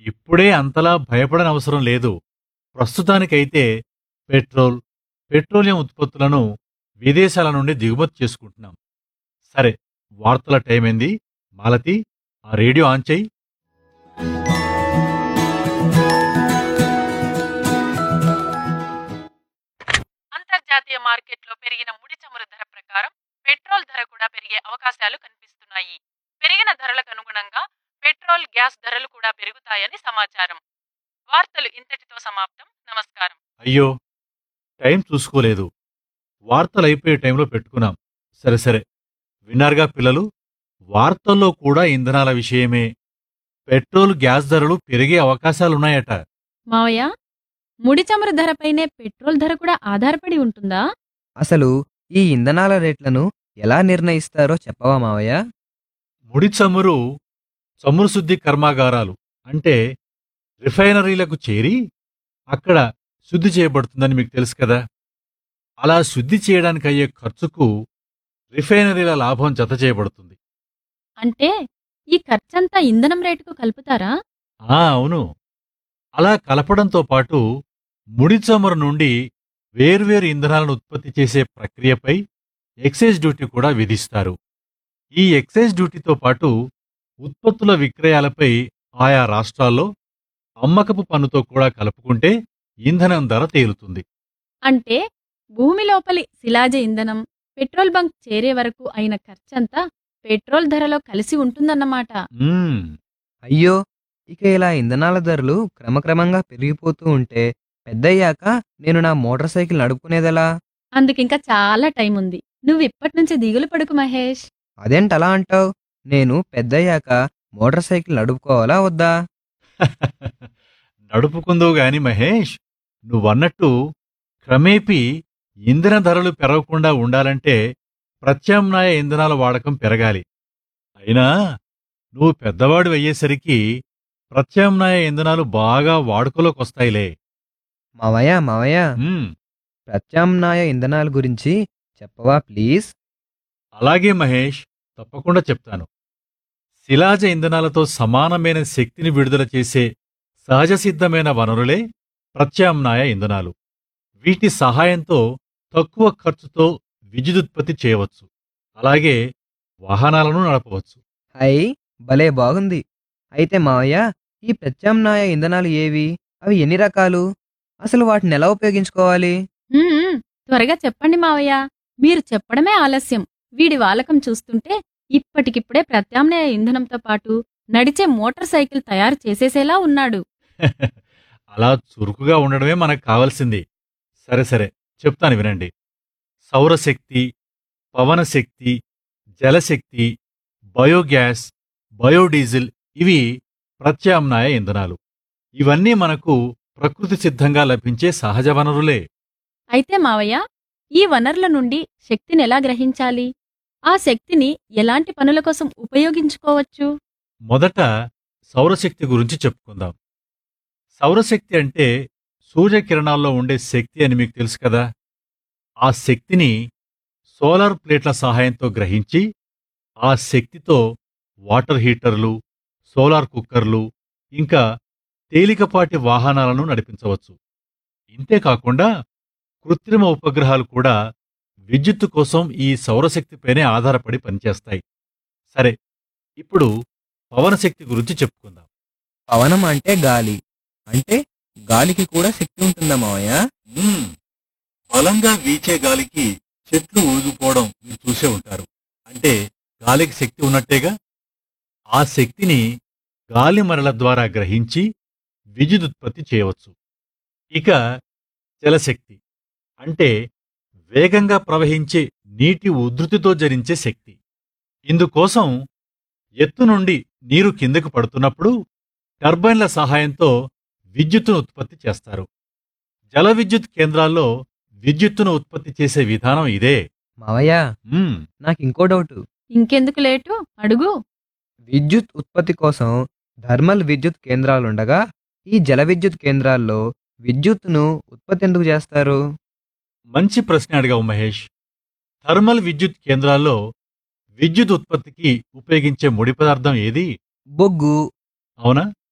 ఇప్పుడే అంతలా భయపడని అవసరం లేదు ప్రస్తుతానికైతే పెట్రోల్ పెట్రోలియం ఉత్పత్తులను విదేశాల నుండి దిగుమతి చేసుకుంటున్నాం సరే వార్తల టైం ఏంది మాలతి ఆ రేడియో ఆన్ చేయి అంతర్జాతీయ మార్కెట్లో పెరిగిన ముడి చమురు ధర ప్రకారం పెట్రోల్ ధర కూడా పెరిగే అవకాశాలు కనిపిస్తున్నాయి పెరిగిన ధరలకు అనుగుణంగా పెట్రోల్ గ్యాస్ ధరలు కూడా పెరుగుతాయని సమాచారం వార్తలు ఇంతటితో సమాప్తం నమస్కారం అయ్యో టైం చూసుకోలేదు వార్తలు అయిపోయే టైంలో పెట్టుకున్నాం సరే సరే విన్నారుగా పిల్లలు వార్తల్లో కూడా ఇంధనాల విషయమే పెట్రోల్ గ్యాస్ ధరలు పెరిగే అవకాశాలున్నాయట మావయ్య ముడి చమురు ధరపైనే పెట్రోల్ ధర కూడా ఆధారపడి ఉంటుందా అసలు ఈ ఇంధనాల రేట్లను ఎలా నిర్ణయిస్తారో చెప్పవా మావయ్య ముడి చమురు చమురు శుద్ధి కర్మాగారాలు అంటే రిఫైనరీలకు చేరి అక్కడ శుద్ధి చేయబడుతుందని మీకు తెలుసు కదా అలా శుద్ధి చేయడానికి అయ్యే ఖర్చుకు రిఫైనరీల లాభం జత చేయబడుతుంది అంటే ఈ ఖర్చంతా ఇంధనం రేటుకు కలుపుతారా ఆ అవును అలా కలపడంతో పాటు ముడి చమురు నుండి వేర్వేరు ఇంధనాలను ఉత్పత్తి చేసే ప్రక్రియపై ఎక్సైజ్ డ్యూటీ కూడా విధిస్తారు ఈ ఎక్సైజ్ డ్యూటీతో పాటు ఉత్పత్తుల విక్రయాలపై ఆయా రాష్ట్రాల్లో అమ్మకపు పన్నుతో కూడా కలుపుకుంటే ఇంధనం ధర తేలుతుంది అంటే భూమి లోపలి శిలాజ ఇంధనం పెట్రోల్ బంక్ చేరే వరకు అయిన ఖర్చంతా పెట్రోల్ ధరలో కలిసి ఉంటుందన్నమాట మ్మ్. అయ్యో ఇక ఇలా ఇంధనాల ధరలు క్రమక్రమంగా పెరిగిపోతూ ఉంటే పెద్దయ్యాక నేను నా మోటార్ సైకిల్ నడుపుకునేదెలా అందుకింకా చాలా టైం ఉంది నువ్వు ఇప్పటి నుంచి దిగులు పడుకు మహేష్ అదేంటలా అంటావు నేను పెద్దయ్యాక మోటార్ సైకిల్ నడుపుకోవాలా వద్దా నడుపుకుందువు గాని మహేష్ నువ్వన్నట్టు క్రమేపీ ఇంధన ధరలు పెరగకుండా ఉండాలంటే ప్రత్యామ్నాయ ఇంధనాల వాడకం పెరగాలి అయినా నువ్వు పెద్దవాడు అయ్యేసరికి ప్రత్యామ్నాయ ఇంధనాలు బాగా వాడుకలోకి వస్తాయిలే మావయ్య మావయ్య ఉమ్, ప్రత్యామ్నాయ ఇంధనాల గురించి చెప్పవా ప్లీజ్ అలాగే మహేష్ తప్పకుండా చెప్తాను శిలాజ ఇంధనాలతో సమానమైన శక్తిని విడుదల చేసే సహజసిద్ధమైన వనరులే ప్రత్యామ్నాయ ఇంధనాలు వీటి సహాయంతో తక్కువ ఖర్చుతో విద్యుదుత్పత్తి చేయవచ్చు అలాగే వాహనాలను నడపవచ్చు హై భలే బాగుంది అయితే మావయ్య ఈ ప్రత్యామ్నాయ ఇంధనాలు ఏవి అవి ఎన్ని రకాలు అసలు వాటిని ఎలా ఉపయోగించుకోవాలి హ్మ్, త్వరగా చెప్పండి మావయ్య మీరు చెప్పడమే ఆలస్యం వీడి వాలకం చూస్తుంటే ఇప్పటికిప్పుడే ప్రత్యామ్నాయ ఇంధనంతో పాటు నడిచే మోటార్ సైకిల్ తయారు చేసేసేలా ఉన్నాడు అలా చురుకుగా ఉండడమే మనకు కావాల్సింది సరే సరే చెప్తాను వినండి సౌరశక్తి పవనశక్తి జలశక్తి బయోగ్యాస్ బయోడీజిల్ ఇవి ప్రత్యామ్నాయ ఇంధనాలు ఇవన్నీ మనకు ప్రకృతి సిద్ధంగా లభించే సహజ వనరులే అయితే మావయ్య ఈ వనరుల నుండి శక్తిని ఎలా గ్రహించాలి ఆ శక్తిని ఎలాంటి పనుల కోసం ఉపయోగించుకోవచ్చు మొదట సౌరశక్తి గురించి చెప్పుకుందాం సౌరశక్తి అంటే సూర్యకిరణాల్లో ఉండే శక్తి అని మీకు తెలుసు కదా ఆ శక్తిని సోలార్ ప్లేట్ల సహాయంతో గ్రహించి ఆ శక్తితో వాటర్ హీటర్లు సోలార్ కుక్కర్లు ఇంకా తేలికపాటి వాహనాలను నడిపించవచ్చు ఇంతేకాకుండా కృత్రిమ ఉపగ్రహాలు కూడా విద్యుత్తు కోసం ఈ సౌరశక్తిపైనే ఆధారపడి పనిచేస్తాయి సరే ఇప్పుడు పవనశక్తి గురించి చెప్పుకుందాం పవనం అంటే గాలి అంటే గాలికి కూడా శక్తి ఉంటుందా మావయ్య మ్మ్. బలంగా వీచే గాలికి చెట్లు ఊగిపోవడం మీరు చూసే ఉంటారు అంటే గాలికి శక్తి ఉన్నట్టేగా ఆ శక్తిని గాలి మరల ద్వారా గ్రహించి విద్యుదుత్పత్తి చేయవచ్చు ఇక జలశక్తి అంటే వేగంగా ప్రవహించే నీటి ఉధృతితో జరించే శక్తి ఇందుకోసం ఎత్తు నుండి నీరు కిందకు పడుతున్నప్పుడు టర్బైన్ల సహాయంతో విద్యుత్తును ఉత్పత్తి చేస్తారు జల విద్యుత్ కేంద్రాల్లో విద్యుత్తును ఉత్పత్తి చేసే విధానం ఇదే మావయ్య మ్మ్. నాకు ఇంకో డౌట్ ఇంకెందుకు లేటు అడుగు విద్యుత్ ఉత్పత్తి కోసం థర్మల్ విద్యుత్ కేంద్రాలుండగా ఈ జల విద్యుత్ కేంద్రాల్లో విద్యుత్తును ఉత్పత్తి ఎందుకు చేస్తారు మంచి ప్రశ్న అడిగావు మహేష్ థర్మల్ విద్యుత్ కేంద్రాల్లో విద్యుత్ ఉత్పత్తికి ఉపయోగించే ముడి పదార్థం ఏది బొగ్గు అవునా